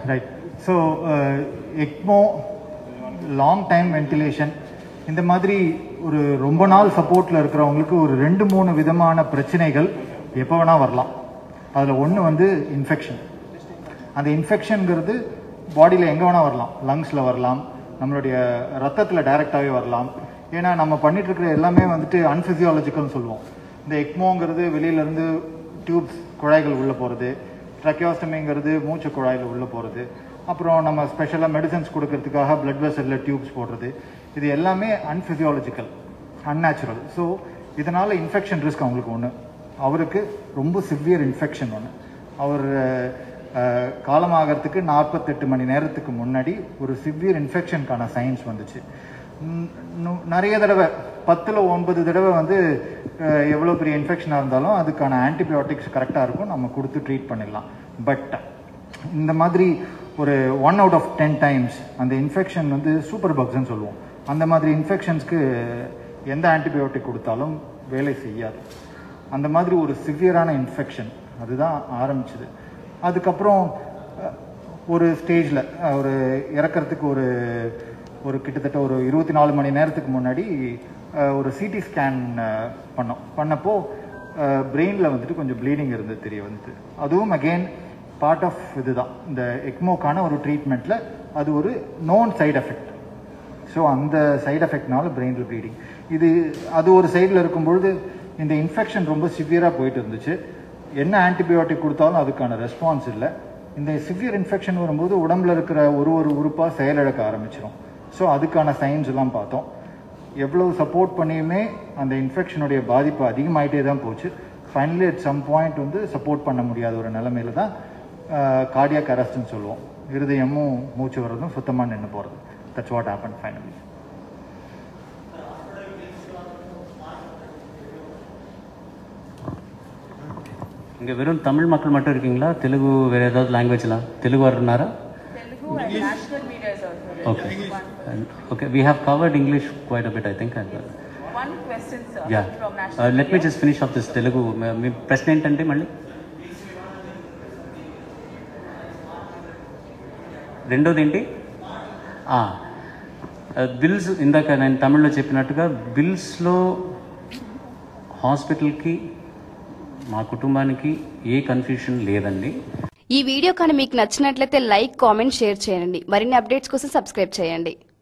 Right so ECMO long time ventilation இந்த மாதிரி ஒரு ரொம்ப நாள் சப்போர்ட்டில் இருக்கிறவங்களுக்கு ஒரு ரெண்டு மூணு விதமான பிரச்சனைகள் எப்போ வேணால் வரலாம் அதில் ஒன்று வந்து இன்ஃபெக்ஷன் அந்த இன்ஃபெக்ஷனுங்கிறது பாடியில் எங்கே வேணால் வரலாம் லங்ஸில் வரலாம் நம்மளுடைய ரத்தத்தில் டைரெக்டாகவே வரலாம் ஏன்னா நம்ம பண்ணிட்டு இருக்கிற எல்லாமே வந்துட்டு அன்பிசியாலஜிக்கல்னு சொல்லுவோம் இந்த எக்மோங்கிறது வெளியிலேருந்து டியூப்ஸ் குழாய்கள் உள்ளே போகிறது ட்ரக்கியோஸ்டமிங்கிறது மூச்சு குழாயில் உள்ளே போகிறது அப்புறம் நம்ம ஸ்பெஷலாக மெடிசன்ஸ் கொடுக்கறதுக்காக பிளட் வெசலில் டியூப்ஸ் போடுறது இது எல்லாமே அன்பிசியாலஜிக்கல் அன்நேச்சுரல் ஸோ இதனால் இன்ஃபெக்ஷன் ரிஸ்க் அவங்களுக்கு ஒன்று அவருக்கு ரொம்ப சிவியர் இன்ஃபெக்ஷன் ஒன்று அவர் அஹ், காலமாகறதுக்கு நாற்பத்தெட்டு மணி நேரத்துக்கு முன்னாடி ஒரு சிவியர் இன்ஃபெக்ஷனுக்கான சயின்ஸ் வந்துச்சு ம், நு- நிறைய தடவை பத்தில் ஒன்பது தடவை வந்து அஹ், எவ்வளோ பெரிய இன்ஃபெக்ஷனாக இருந்தாலும் அதுக்கான ஆன்டிபயோட்டிக்ஸ் கரெக்டாக இருக்கும் நம்ம கொடுத்து ட்ரீட் பண்ணிடலாம் பட் இந்த மாதிரி ஒரு one out of ten times அந்த இன்ஃபெக்ஷன் வந்து சூப்பர் பக்ஸ்ன்னு சொல்லுவோம் அந்த மாதிரி இன்ஃபெக்ஷன்ஸ்க்கு எந்த ஆன்டிபயோட்டிக் கொடுத்தாலும் வேலை செய்யாது அந்த மாதிரி ஒரு சிவியரான இன்ஃபெக்ஷன் அதுதான் ஆரம்பிச்சது அதுக்கப்புறம் அஹ், ஒரு ஸ்டேஜில் ஒரு இறக்கறதுக்கு ஒரு ஒரு கிட்டத்தட்ட ஒரு இருபத்தி நாலு மணி நேரத்துக்கு முன்னாடி அஹ், ஒரு சிடி ஸ்கேன் பண்ணோம் பண்ணப்போ பிரெயினில் வந்துட்டு கொஞ்சம் ப்ளீடிங் இருந்தது தெரிய வந்துட்டு அதுவும் அகெயின் பார்ட் ஆஃப் இதுதான் இந்த எக்மோக்கான ஒரு ட்ரீட்மெண்ட்டில் அது ஒரு நோன் சைடு எஃபெக்ட் ஸோ அந்த சைடு எஃபெக்ட்னால பிரெயினில் ப்ளீடிங் இது அது ஒரு சைடில் இருக்கும்பொழுது இந்த இன்ஃபெக்ஷன் ரொம்ப சிவியராக போயிட்டு இருந்துச்சு என்ன ஆன்டிபயோட்டிக் கொடுத்தாலும் அதுக்கான ரெஸ்பான்ஸ் இல்லை இந்த சிவியர் இன்ஃபெக்ஷன் வரும்போது உடம்புல இருக்கிற ஒரு ஒரு உறுப்பாக செயலிழக்க ஆரம்பிச்சிடும் ஸோ அதுக்கான சைன்ஸ் எல்லாம் பார்த்தோம் எவ்வளவு சப்போர்ட் பண்ணியுமே அந்த இன்ஃபெக்ஷனுடைய பாதிப்பு அதிகமாயிட்டே தான் போச்சு ஃபைனலி அட் சம் பாயிண்ட் வந்து சப்போர்ட் பண்ண முடியாத ஒரு நிலைமையில தான் கார்டியாக் அரெஸ்ட்னு சொல்லுவோம் இருதயமும் மூச்சு வர்றதும் சுத்தமாக நின்று போகிறது தட்ஸ் வாட் ஹேப்பன் ஃபைனலி இங்கே வெறும் தமிழ் மக்கள் மட்டும் இருக்கீங்களா தெலுங்கு வேறு ஏதாவது லாங்குவேஜ்லாம் தெலுங்கு வரனாரா Telugu and national media is also there. Okay okay we have covered English quite a bit I think One question, sir, yeah from national let me media. Just finish off this Telugu మీ ప్రశ్న ఏంటంటే మళ్ళీ రెండోది ఏంటి bills ఇందాక నేను తమిళ్లో చెప్పినట్టుగా బిల్స్లో హాస్పిటల్కి మా కుటుంబానికి ఏ కన్ఫ్యూషన్ లేదండి ఈ వీడియో కానీ మీకు నచ్చినట్లయితే లైక్ కామెంట్ షేర్ చేయండి మరిన్ని అప్డేట్స్ కోసం సబ్స్క్రైబ్ చేయండి